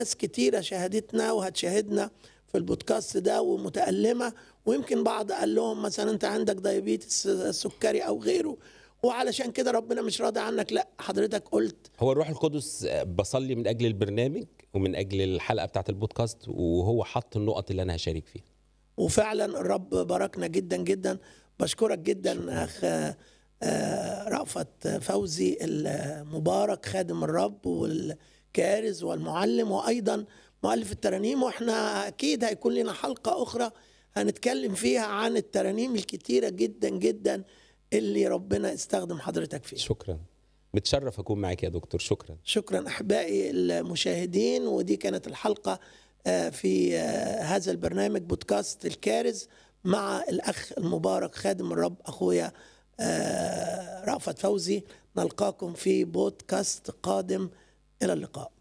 ناس كتيرة شاهدتنا وهتشاهدنا في البودكاست ده ومتألمة ويمكن بعض قال لهم مثلا انت عندك دايابيتس سكري او غيره وعلشان كده ربنا مش راضي عنك لا حضرتك قلت هو الروح القدس بصلي من اجل البرنامج ومن اجل الحلقه بتاعت البودكاست وهو حط النقط اللي انا هشارك فيها وفعلا الرب باركنا جدا جدا بشكرك جدا اخ آه، رأفت فوزي المبارك خادم الرب والكارز والمعلم وايضا مؤلف الترانيم واحنا اكيد هيكون لنا حلقه اخرى هنتكلم فيها عن الترانيم الكتيره جدا جدا اللي ربنا استخدم حضرتك فيها شكرا متشرف اكون معاك يا دكتور شكرا شكرا احبائي المشاهدين ودي كانت الحلقه آه، في آه، هذا البرنامج بودكاست الكارز مع الاخ المبارك خادم الرب اخويا آه، رأفت فوزي نلقاكم في بودكاست قادم الى اللقاء